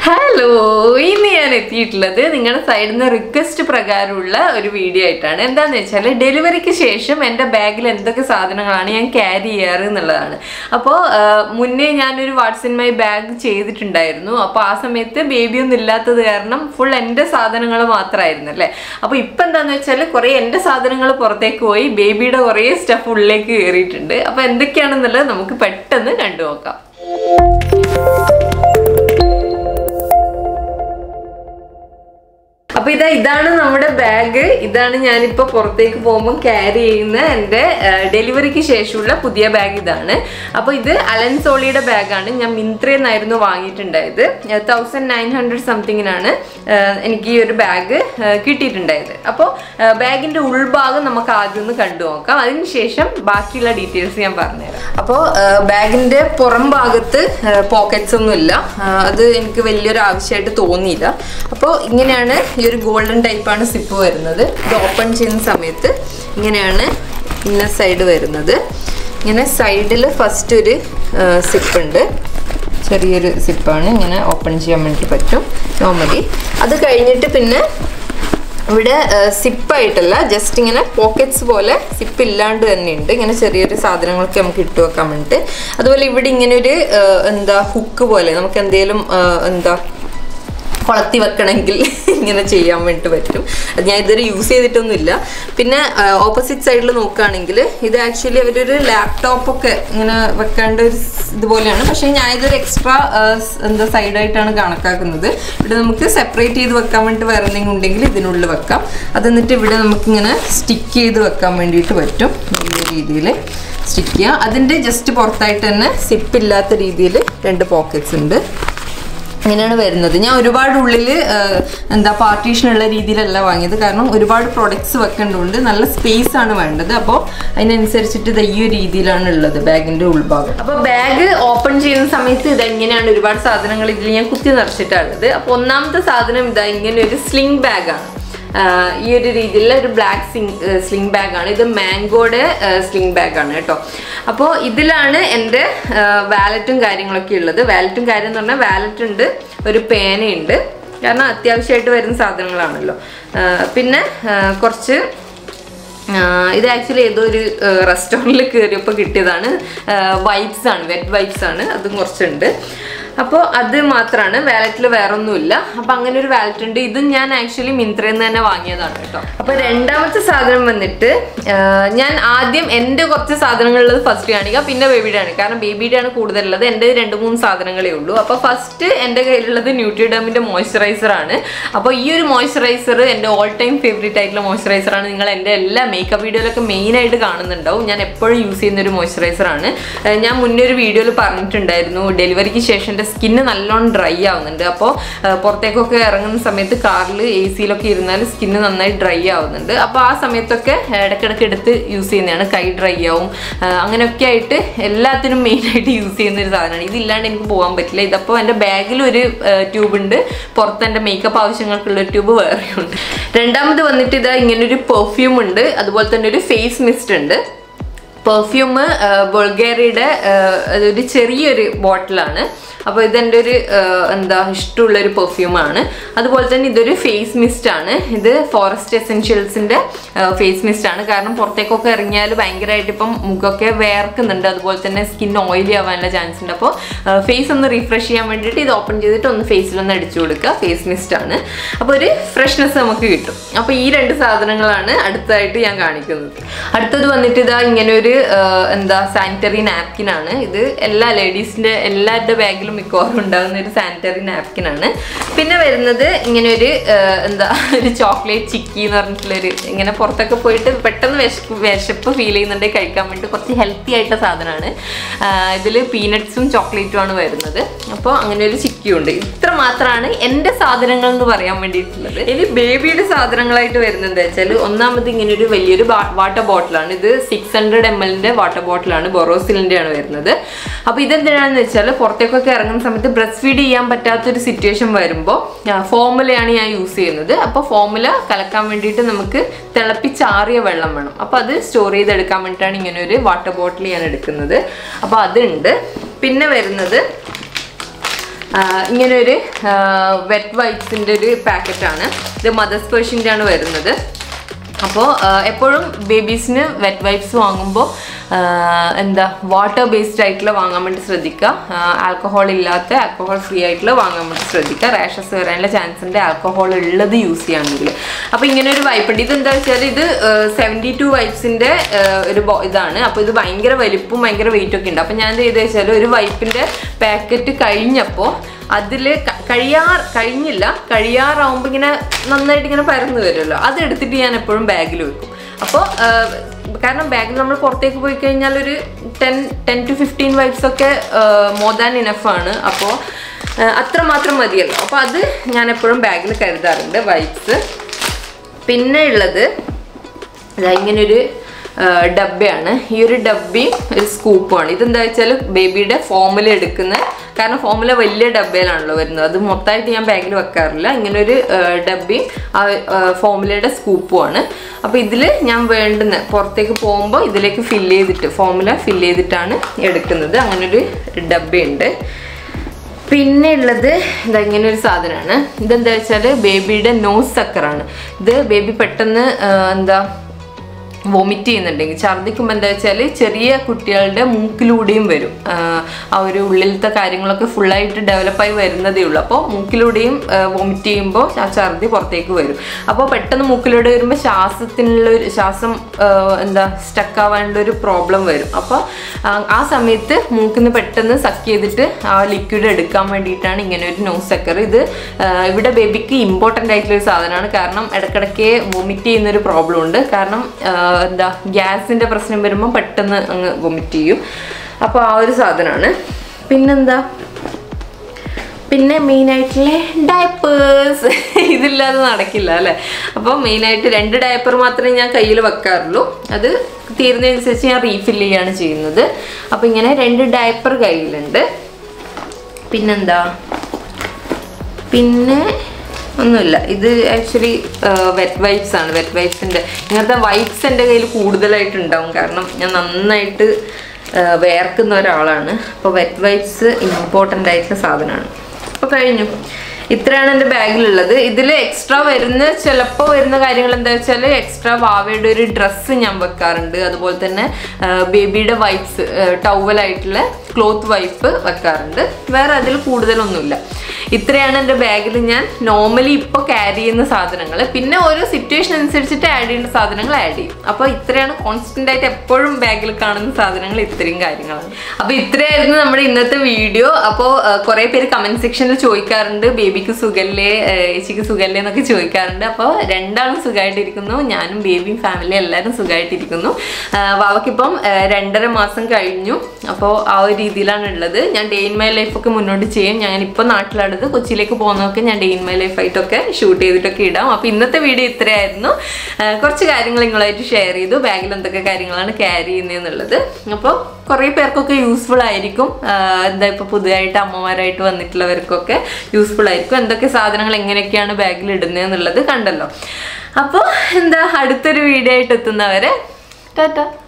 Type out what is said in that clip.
hello ഇന്ന് ഞാൻ എത്തിയിട്ടുള്ളത് നിങ്ങളുടെ സൈഡിൽ നിന്ന് റിക്വസ്റ്റ് പ്രകാരമുള്ള ഒരു വീഡിയോ ആയിട്ടാണ് എന്താന്ന് വെച്ചാൽ ഡെലിവറിക്ക് ശേഷം എൻ്റെ ബാഗിൽ എന്തൊക്കെ സാധനങ്ങളാണ് ഞാൻ ക്യാരി ചെയ്യാറ് എന്നുള്ളതാണ് അപ്പോൾ മുന്നേ ഞാനൊരു വാട്സ് ഇൻ മൈ ബാഗ് ചെയ്തിട്ടുണ്ടായിരുന്നു അപ്പോൾ ആ സമയത്ത് ബേബി ഒന്നും ഇല്ലാത്തത് കാരണം ഫുൾ എൻ്റെ സാധനങ്ങൾ മാത്രമായിരുന്നു അല്ലേ അപ്പോൾ ഇപ്പം എന്താന്ന് വെച്ചാൽ കുറേ എൻ്റെ സാധനങ്ങൾ പുറത്തേക്ക് പോയി ബേബിയുടെ കുറേ സ്റ്റഫ് ഉള്ളിലേക്ക് കയറിയിട്ടുണ്ട് അപ്പോൾ എന്തൊക്കെയാണെന്നുള്ളത് നമുക്ക് പെട്ടെന്ന് കണ്ടു നോക്കാം അപ്പൊ ഇതാ ഇതാണ് നമ്മുടെ ബാഗ് ഇതാണ് ഞാനിപ്പോ പുറത്തേക്ക് പോകുമ്പോൾ ക്യാരി ചെയ്യുന്ന എൻ്റെ ഡെലിവറിക്ക് ശേഷമുള്ള പുതിയ ബാഗ് ഇതാണ് അപ്പോൾ ഇത് അലൻസോളിയുടെ ബാഗാണ് ഞാൻ മിന്ത്രയിൽ നിന്നായിരുന്നു വാങ്ങിയിട്ടുണ്ടായത് തൗസൻഡ് നയൻ ഹൺഡ്രഡ് സംതിങ്ങിനാണ് എനിക്ക് ഈ ഒരു ബാഗ് കിട്ടിയിട്ടുണ്ടായത് അപ്പോൾ ബാഗിന്റെ ഉൾഭാഗം നമുക്ക് ആദ്യം ഒന്ന് കണ്ടു നോക്കാം അതിനുശേഷം ബാക്കിയുള്ള ഡീറ്റെയിൽസ് ഞാൻ പറഞ്ഞുതരാം അപ്പോൾ ബാഗിന്റെ പുറം ഭാഗത്ത് പോക്കറ്റ്സ് ഒന്നും ഇല്ല ആ, അത് എനിക്ക് വലിയൊരു ആവശ്യമായിട്ട് തോന്നിയില്ല അപ്പോൾ ഇങ്ങനെയാണ് ഈ ഒരു ഗോൾഡൻ ടൈപ്പാണ് സിപ്പ് വരുന്നത് ഇത് ഓപ്പൺ ചെയ്യുന്ന സമയത്ത് ഇങ്ങനെയാണ് ഇന്നർ സൈഡ് വരുന്നത് ഇങ്ങനെ സൈഡിൽ ഫസ്റ്റ് ഒരു സിപ്പ് ഉണ്ട് ചെറിയൊരു സിപ്പാണ് ഇങ്ങനെ ഓപ്പൺ ചെയ്യാൻ വേണ്ടിയിട്ട് പറ്റും നോർമലി അത് കഴിഞ്ഞിട്ട് പിന്നെ ഇവിടെ സിപ്പായിട്ടല്ല ജസ്റ്റ് ഇങ്ങനെ പോക്കറ്റ്സ് പോലെ സിപ്പ് ഇല്ലാണ്ട് തന്നെ ഉണ്ട് ഇങ്ങനെ ചെറിയൊരു സാധനങ്ങളൊക്കെ നമുക്ക് ഇട്ട് വെക്കാൻ വേണ്ടിയിട്ട് അതുപോലെ ഇവിടെ ഇങ്ങനെ ഒരു ആ, എന്താ ഹുക്ക് പോലെ നമുക്ക് എന്തെങ്കിലും ആ, എന്താ കൊളത്തി വെക്കണമെങ്കിൽ ഇങ്ങനെ ചെയ്യാൻ വേണ്ടി പറ്റും അത് ഞാൻ ഇതുവരെ യൂസ് ചെയ്തിട്ടൊന്നുമില്ല പിന്നെ ഓപ്പോസിറ്റ് സൈഡിൽ നോക്കുകയാണെങ്കിൽ ഇത് ആക്ച്വലി അവരൊരു ലാപ്ടോപ്പൊക്കെ ഇങ്ങനെ വെക്കേണ്ട ഒരു സ് ഇതുപോലെയാണ് പക്ഷേ ഞാൻ ഇതൊരു എക്സ്ട്രാ എന്താ സൈഡായിട്ടാണ് കണക്കാക്കുന്നത് ഇവിടെ നമുക്ക് സെപ്പറേറ്റ് ചെയ്ത് വെക്കാൻ വേണ്ടി വേറെ എന്തെങ്കിലും ഉണ്ടെങ്കിൽ ഇതിനുള്ളിൽ വെക്കാം അത് എന്നിട്ട് ഇവിടെ നമുക്കിങ്ങനെ സ്റ്റിക്ക് ചെയ്ത് വെക്കാൻ വേണ്ടിയിട്ട് പറ്റും ഈ രീതിയിൽ സ്റ്റിക്ക് ചെയ്യുക അതിൻ്റെ ജസ്റ്റ് പുറത്തായിട്ട് തന്നെ സിപ്പ് ഇല്ലാത്ത രീതിയിൽ രണ്ട് പോക്കറ്റ്സ് ഉണ്ട് ഇങ്ങനെയാണ് വരുന്നത് ഞാൻ ഒരുപാട് ഉള്ളിൽ എന്താ പാർട്ടീഷൻ ഉള്ള രീതിയിലല്ല വാങ്ങിയത് കാരണം ഒരുപാട് പ്രൊഡക്ട്സ് വെക്കേണ്ടതുകൊണ്ട് നല്ല സ്പേസ് ആണ് വേണ്ടത് അപ്പോൾ അതിനനുസരിച്ചിട്ട് ഇത് ഈ ഒരു രീതിയിലാണ് ഉള്ളത് ബാഗിന്റെ ഉൾഭാഗം അപ്പോൾ ബാഗ് ഓപ്പൺ ചെയ്യുന്ന സമയത്ത് ഇത് എങ്ങനെയാണ് ഒരുപാട് സാധനങ്ങൾ ഇതിൽ ഞാൻ കുത്തി നിറച്ചിട്ടുള്ളത് അപ്പോൾ ഒന്നാമത്തെ സാധനം ഇതാ ഇങ്ങനെ ഒരു സ്ലിംഗ് ബാഗാണ് ആഹ് ഈ ഒരു രീതിയിലുള്ള ഒരു ബ്ലാക്ക് സിങ് സ്ലിംഗ് ബാഗാണ് ഇത് മാംഗോയുടെ സ്ലിംഗ് ബാഗാണ് കേട്ടോ അപ്പോൾ ഇതിലാണ് എൻ്റെ വാലറ്റും കാര്യങ്ങളൊക്കെ ഉള്ളത് വാലറ്റും കാര്യം എന്ന് പറഞ്ഞാൽ വാലറ്റ് ഉണ്ട് ഒരു പേനയുണ്ട് കാരണം അത്യാവശ്യമായിട്ട് വരുന്ന സാധനങ്ങളാണല്ലോ ആഹ് പിന്നെ ആഹ് കുറച്ച് ആഹ് ഇത് ആക്ച്വലി ഏതോ ഒരു റെസ്റ്റോറൻറ്റിൽ കയറിയപ്പോൾ കിട്ടിയതാണ് വൈബ്സ് ആണ് വെറ്റ് വൈബ്സ് ആണ് അതും കുറച്ചുണ്ട് അപ്പോൾ അത് മാത്രമാണ് വാലറ്റിൽ വേറെ ഒന്നുമില്ല അപ്പോൾ അങ്ങനെ ഒരു വാലറ്റ് ഉണ്ട് ഇതും ഞാൻ ആക്ച്വലി മിന്ത്രയിൽ നിന്ന് തന്നെ വാങ്ങിയതാണ് കേട്ടോ അപ്പോൾ രണ്ടാമത്തെ സാധനം വന്നിട്ട് ആഹ് ഞാൻ ആദ്യം എൻ്റെ കുറച്ച് സാധനങ്ങളുള്ളത് ഫസ്റ്റ് കാണിക്കുക പിന്നെ ബേബിയുടെ ആണ് കാരണം ബേബിയുടെ ആണ് കൂടുതലുള്ളത് എൻ്റെ രണ്ട് മൂന്ന് സാധനങ്ങളേ ഉള്ളൂ അപ്പോൾ ഫസ്റ്റ് എൻ്റെ കയ്യിലുള്ളത് ന്യൂട്രിഡമിൻ്റെ മോയ്സ്ചറൈസർ ആണ് അപ്പോൾ ഈ ഒരു മോയ്സ്ചറൈസർ എൻ്റെ ഓൾ ടൈം ഫേവറേറ്റ് ആയിട്ടുള്ള മോയ്സ്ചറൈസർ ആണ് നിങ്ങൾ എൻ്റെ എല്ലാ മേക്കപ്പ് വീഡിയോയിലൊക്കെ മെയിൻ ആയിട്ട് കാണുന്നുണ്ടാവും ഞാൻ എപ്പോഴും യൂസ് ചെയ്യുന്ന ഒരു മോയ്സ്ചറൈസർ ആണ് ഏഹ് ഞാൻ മുന്നേ ഒരു വീഡിയോയിൽ പറഞ്ഞിട്ടുണ്ടായിരുന്നു ഡെലിവറിക്ക് ശേഷം എൻ്റെ സ്കിന്ന് നല്ലോണം ഡ്രൈ ആവുന്നുണ്ട് അപ്പോൾ പുറത്തേക്കൊക്കെ ഇറങ്ങുന്ന സമയത്ത് കാറിൽ എ സിയിലൊക്കെ ഇരുന്നാൽ സ്കിന്ന് നന്നായി ഡ്രൈ ആവുന്നുണ്ട് അപ്പോൾ ആ സമയത്തൊക്കെ ഇടയ്ക്കിടയ്ക്ക് എടുത്ത് യൂസ് ചെയ്യുന്നതാണ് കൈ ഡ്രൈ ആവും ഏഹ് അങ്ങനെയൊക്കെ ആയിട്ട് എല്ലാത്തിനും മെയിനായിട്ട് യൂസ് ചെയ്യുന്ന ഒരു സാധനമാണ് ഇതില്ലാണ്ട് എനിക്ക് പോകാൻ പറ്റില്ല ഇതപ്പോൾ എൻ്റെ ബാഗിൽ ഒരു ട്യൂബ് ഉണ്ട് പുറത്ത് എൻ്റെ മേക്കപ്പ് ആവശ്യങ്ങൾക്കുള്ള ഒരു ട്യൂബ് വേറെയുണ്ട് രണ്ടാമത് വന്നിട്ട് ഇതാ ഇങ്ങനൊരു പെർഫ്യൂം ഉണ്ട് അതുപോലെ തന്നെ ഒരു ഫേസ് മിസ്റ്റ് ഉണ്ട് പെർഫ്യൂം ബൾഗേറിയുടെ ഒരു ചെറിയൊരു ബോട്ടിലാണ് അപ്പോൾ ഇതെൻ്റെ ഒരു ആ, എന്താ ഇഷ്ടമുള്ള ഒരു പെർഫ്യൂമാണ് അതുപോലെ തന്നെ ഇതൊരു ഫേസ് മിസ്റ്റ് ആണ് ഇത് ഫോറസ്റ്റ് എസെൻഷ്യൽസിൻ്റെ ഫേസ് മിസ്റ്റ് ആണ് കാരണം പുറത്തേക്കൊക്കെ ഇറങ്ങിയാൽ ഭയങ്കരമായിട്ട് ഇപ്പം മുഖമൊക്കെ വേർക്കുന്നുണ്ട് അതുപോലെ തന്നെ സ്കിൻ ഓയിലി ആവാനുള്ള ചാൻസ് ഉണ്ട് അപ്പോൾ ഫേസ് ഒന്ന് റീഫ്രഷ് ചെയ്യാൻ വേണ്ടിയിട്ട് ഇത് ഓപ്പൺ ചെയ്തിട്ട് ഒന്ന് ഫേസിലൊന്ന് അടിച്ചു കൊടുക്കുക ഫേസ് മിസ്റ്റ് ആണ് അപ്പോൾ ഒരു ഫ്രഷ്നെസ് നമുക്ക് കിട്ടും അപ്പോൾ ഈ രണ്ട് സാധനങ്ങളാണ് അടുത്തതായിട്ട് ഞാൻ കാണിക്കുന്നത് അടുത്തത് വന്നിട്ട് ഇതാ ഇങ്ങനെ ഒരു ആ, എന്താ സാനിറ്ററി നാപ്കിൻ ആണ് ഇത് എല്ലാ ലേഡീസിൻ്റെ എല്ലാവരുടെ ബാഗിലും മിക്കവാറും ഉണ്ടാകുന്ന ഒരു സാനിറ്ററി നാപ്കിൻ ആണ് പിന്നെ വരുന്നത് ഇങ്ങനെ ഒരു ആ, എന്താ ഒരു ചോക്ലേറ്റ് ചിക്കി എന്ന് പറഞ്ഞിട്ടുള്ളൊരു ഇങ്ങനെ പുറത്തൊക്കെ പോയിട്ട് പെട്ടെന്ന് വിശപ്പ് വിശപ്പ് ഫീൽ ചെയ്യുന്നുണ്ടെങ്കിൽ കഴിക്കാൻ വേണ്ടി കുറച്ച് ഹെൽത്തി ആയിട്ടുള്ള സാധനമാണ് ഇതിൽ പീനട്സും ചോക്ലേറ്റും ആണ് വരുന്നത് അപ്പോൾ അങ്ങനെ ഒരു ചിക്കിയുണ്ട് ഇത്ര മാത്രമാണ് എൻ്റെ സാധനങ്ങൾ എന്ന് പറയാൻ വേണ്ടിയിട്ടുള്ളത് ഇനി ബേബിയുടെ സാധനങ്ങളായിട്ട് വരുന്നത് എന്താ വെച്ചാൽ ഒന്നാമത് ഇങ്ങനെ ഒരു വലിയൊരു വാട്ടർ ബോട്ടിലാണ് ഇത് സിക്സ് ഹൺഡ്രഡ് എം എല്ലിൻ്റെ വാട്ടർ ബോട്ടിലാണ് ബൊറോസിലിൻ്റെ ആണ് വരുന്നത് അപ്പോൾ ഇതെന്തിനാണെന്ന് വെച്ചാൽ പുറത്തേക്കൊക്കെ ഇറങ്ങുന്ന സമയത്ത് ബ്രസ്റ്റ് ഫീഡ് ചെയ്യാൻ പറ്റാത്തൊരു സിറ്റുവേഷൻ വരുമ്പോൾ ഫോമുലയാണ് ഞാൻ യൂസ് ചെയ്യുന്നത് അപ്പോൾ ഫോമുല കലക്കാൻ വേണ്ടിയിട്ട് നമുക്ക് തിളപ്പിച്ചാറിയ വെള്ളം വേണം അപ്പോൾ അത് സ്റ്റോർ ചെയ്തെടുക്കാൻ വേണ്ടിയിട്ടാണ് ഇങ്ങനെ ഒരു വാട്ടർ ബോട്ടിൽ ഞാൻ എടുക്കുന്നത് അപ്പോൾ അതുണ്ട് പിന്നെ വരുന്നത് ഇങ്ങനെ ഒരു വെറ്റ് വൈപ്സിൻ്റെ ഒരു പാക്കറ്റാണ് ഇത് മദർസ് പേർഷ്യൻ്റെ ആണ് വരുന്നത് അപ്പോൾ എപ്പോഴും ബേബീസിന് വെറ്റ് വൈപ്സ് വാങ്ങുമ്പോൾ എന്താ വാട്ടർ ബേസ്ഡ് ആയിട്ടുള്ള വാങ്ങാൻ വേണ്ടി ശ്രദ്ധിക്കുക ആൽക്കഹോൾ ഇല്ലാത്ത ആൽക്കഹോൾ ഫ്രീ ആയിട്ടുള്ള വാങ്ങാൻ വേണ്ടി ശ്രദ്ധിക്കുക റാഷസ് വരാനുള്ള ചാൻസ് ഉണ്ട് ആൽക്കഹോൾ ഉള്ളത് യൂസ് ചെയ്യുകയാണെങ്കിൽ അപ്പോൾ ഇങ്ങനെ ഒരു വൈപ്പ് ഉണ്ട് ഇതെന്താ വെച്ചാൽ ഇത് സെവൻറ്റി ടു വൈപ്സിൻ്റെ ഒരു ബോ- ഇതാണ് അപ്പോൾ ഇത് ഭയങ്കര വലിപ്പവും ഭയങ്കര വെയിറ്റ് ഒക്കെ ഉണ്ട് അപ്പോൾ ഞാൻ എന്ത് ചെയ്തെന്ന് വെച്ചാൽ ഒരു വൈപ്പിൻ്റെ പാക്കറ്റ് കഴിഞ്ഞപ്പോൾ അതിൽ കഴിയാർ കഴിഞ്ഞില്ല കഴിയാറാവുമ്പോൾ ഇങ്ങനെ നന്നായിട്ട് ഇങ്ങനെ പരന്നു വരുമല്ലോ അത് എടുത്തിട്ട് ഞാൻ എപ്പോഴും ബാഗിൽ വെക്കും അപ്പോൾ കാരണം ബാഗിൽ നമ്മൾ പുറത്തേക്ക് പോയി കഴിഞ്ഞാൽ ഒരു ten ten to fifteen vibes ഒക്കെ മോർ ദാൻ ഇനഫ് ആണ് അപ്പോൾ അത്ര മാത്രം മതിയല്ലോ അപ്പോൾ അത് ഞാൻ എപ്പോഴും ബാഗിൽ കരുതാറുണ്ട് വൈബ്സ് പിന്നെ ഉള്ളത് ഇതാ ഇങ്ങനൊരു ആ, ഡബ്ബയാണ് ഈ ഒരു ഡബ്ബയും ഒരു സ്കൂപ്പുമാണ് ഇതെന്താ വെച്ചാൽ ബേബിയുടെ ഫോമുല എടുക്കുന്ന കാരണം ഫോമുല വലിയ ഡബ്ബയിലാണല്ലോ വരുന്നത് അത് മൊത്തമായിട്ട് ഞാൻ ബാഗിൽ വെക്കാറില്ല ഇങ്ങനെ ഒരു ആ, ഡബ്ബയും ആ ഫോമുലയുടെ സ്കൂപ്പുമാണ് അപ്പോൾ ഇതിൽ ഞാൻ വേണ്ടുന്ന പുറത്തേക്ക് പോകുമ്പോൾ ഇതിലേക്ക് ഫില്ല് ചെയ്തിട്ട് ഫോമുല ഫില്ല് ചെയ്തിട്ടാണ് എടുക്കുന്നത് അങ്ങനൊരു ഡബ്ബയുണ്ട് പിന്നെ ഉള്ളത് ഇതാ ഇങ്ങനെ ഒരു സാധനമാണ് ഇതെന്താ വെച്ചാൽ ബേബിയുടെ നോസ് സക്കറാണ് ഇത് ബേബി പെട്ടെന്ന് ആ, എന്താ വൊമിറ്റ് ചെയ്യുന്നുണ്ടെങ്കിൽ ഛർദ്ദിക്കുമ്പോൾ എന്താ വെച്ചാൽ ചെറിയ കുട്ടികളുടെ മൂക്കിലൂടെയും വരും ആ, ആ ഒരു ഉള്ളിലത്തെ കാര്യങ്ങളൊക്കെ ഫുള്ളായിട്ട് ഡെവലപ്പായി വരുന്നതേ ഉള്ളൂ അപ്പോൾ മൂക്കിലൂടെയും വൊമിറ്റ് ചെയ്യുമ്പോൾ ആ ഛർദ്ദി പുറത്തേക്ക് വരും അപ്പോൾ പെട്ടെന്ന് മൂക്കിലൂടെ വരുമ്പോൾ ശ്വാസത്തിനുള്ള ഒരു ശ്വാസം ആ, എന്താ സ്റ്റക്ക് ആവാനുള്ള ഒരു പ്രോബ്ലം വരും അപ്പോൾ ആ സമയത്ത് മൂക്കിൽ നിന്ന് പെട്ടെന്ന് സക്ക് ചെയ്തിട്ട് ആ ലിക്വിഡ് എടുക്കാൻ വേണ്ടിയിട്ടാണ് ഇങ്ങനെ ഒരു നോസ് സക്കർ ഇത് ആ, ഇവിടെ ബേബിക്ക് ഇമ്പോർട്ടൻ്റ് ആയിട്ടുള്ള ഒരു സാധനമാണ് കാരണം ഇടയ്ക്കിടയ്ക്ക് വൊമിറ്റ് ചെയ്യുന്ന ഒരു പ്രോബ്ലം ഉണ്ട് കാരണം ആ, എന്താ ഗ്യാസിൻ്റെ പ്രശ്നം വരുമ്പോൾ പെട്ടെന്ന് അങ്ങ് വൊമിറ്റ് ചെയ്യും അപ്പോൾ ആ ഒരു സാധനമാണ് പിന്നെന്താ പിന്നെ മെയിനായിട്ടുള്ള ഡയപ്പേഴ്സ് ഇതില്ലാതെ നടക്കില്ല അല്ലേ അപ്പോൾ മെയിനായിട്ട് രണ്ട് ഡയപ്പർ മാത്രമേ ഞാൻ കയ്യിൽ വെക്കാറുള്ളൂ അത് തീരുന്നതനുസരിച്ച് ഞാൻ റീഫിൽ ചെയ്യാണ് ചെയ്യുന്നത് അപ്പോൾ ഇങ്ങനെ രണ്ട് ഡയപ്പർ കയ്യിലുണ്ട് പിന്നെന്താ പിന്നെ ഒന്നുമില്ല ഇത് ആക്ച്വലി വെറ്റ് വൈപ്സ് ആണ് വെറ്റ് വൈപ്സിൻ്റെ ഇങ്ങനത്തെ വൈപ്സ് എൻ്റെ കയ്യിൽ കൂടുതലായിട്ടുണ്ടാവും കാരണം ഞാൻ നന്നായിട്ട് ആ, വേർക്കുന്ന ഒരാളാണ് അപ്പോൾ വെറ്റ് വൈപ്സ് ഇമ്പോർട്ടൻ്റ് ആയിട്ടുള്ള സാധനമാണ് അപ്പോൾ കഴിഞ്ഞു ഇത്രയാണ് എൻ്റെ ബാഗിലുള്ളത് ഇതിൽ എക്സ്ട്രാ വരുന്ന ചിലപ്പോൾ വരുന്ന കാര്യങ്ങൾ എന്താ വെച്ചാൽ എക്സ്ട്രാ വാവയുടെ ഒരു ഡ്രസ്സ് ഞാൻ വെക്കാറുണ്ട് അതുപോലെ തന്നെ ബേബിയുടെ വൈപ്സ് ടവലായിട്ടുള്ള ക്ലോത്ത് വൈപ്പ് വെക്കാറുണ്ട് വേറെ അതിൽ കൂടുതലൊന്നുമില്ല ഇത്രയാണ് എൻ്റെ ബാഗിൽ ഞാൻ നോർമലി ഇപ്പോൾ ക്യാരി ചെയ്യുന്ന സാധനങ്ങൾ പിന്നെ ഓരോ സിറ്റുവേഷൻ അനുസരിച്ചിട്ട് ആഡ് ചെയ്യേണ്ട സാധനങ്ങൾ ആഡ് ചെയ്യും അപ്പോൾ ഇത്രയാണ് കോൺസ്റ്റൻ്റ് ആയിട്ട് എപ്പോഴും ബാഗിൽ കാണുന്ന സാധനങ്ങൾ ഇത്രയും കാര്യങ്ങളാണ് അപ്പോൾ ഇത്രയായിരുന്നു നമ്മുടെ ഇന്നത്തെ വീഡിയോ അപ്പോൾ കുറേ പേര് കമൻറ്റ് സെക്ഷനിൽ ചോദിക്കാറുണ്ട് ബേബിക്ക് സുഖല്ലേ ഏഹ് ചേച്ചിക്ക് സുഖല്ലേ എന്നൊക്കെ ചോദിക്കാറുണ്ട് അപ്പോൾ രണ്ടാളും സുഖമായിട്ടിരിക്കുന്നു ഞാനും ബേബിയും ഫാമിലി എല്ലാവരും സുഖമായിട്ടിരിക്കുന്നു വാവക്കിപ്പം ഏഹ് രണ്ടര മാസം കഴിഞ്ഞു അപ്പോൾ ആ ഒരു രീതിയിലാണ് ഉള്ളത് ഞാൻ ഡേ ഇൻ മൈ ലൈഫൊക്കെ മുന്നോട്ട് ചെയ്യും ഞാൻ ഇപ്പോൾ നാട്ടിലുള്ളത് കൊച്ചിയിലേക്ക് പോകുന്നതൊക്കെ ഞാൻ ഡേ ഇൻ മൈ ലൈഫായിട്ടൊക്കെ ഷൂട്ട് ചെയ്തിട്ടൊക്കെ ഇടാം അപ്പോൾ ഇന്നത്തെ വീഡിയോ ഇത്രയായിരുന്നു ഏഹ് കുറച്ച് കാര്യങ്ങൾ നിങ്ങളായിട്ട് ഷെയർ ചെയ്തു ബാഗിൽ എന്തൊക്കെ കാര്യങ്ങളാണ് ക്യാരി ചെയ്യുന്നതെന്നുള്ളത് അപ്പോൾ കുറേ പേർക്കൊക്കെ യൂസ്ഫുൾ ആയിരിക്കും ആഹ് എന്താ ഇപ്പോൾ പുതിയതായിട്ട് അമ്മമാരായിട്ട് വന്നിട്ടുള്ളവർക്കൊക്കെ യൂസ്ഫുൾ ആയിരിക്കും എന്തൊക്കെ സാധനങ്ങൾ എങ്ങനെയൊക്കെയാണ് ബാഗിൽ ഇടുന്നതെന്നുള്ളത് കണ്ടല്ലോ അപ്പോൾ എന്താ അടുത്തൊരു വീഡിയോ ആയിട്ട് എത്തുന്നവരെ ടാറ്റ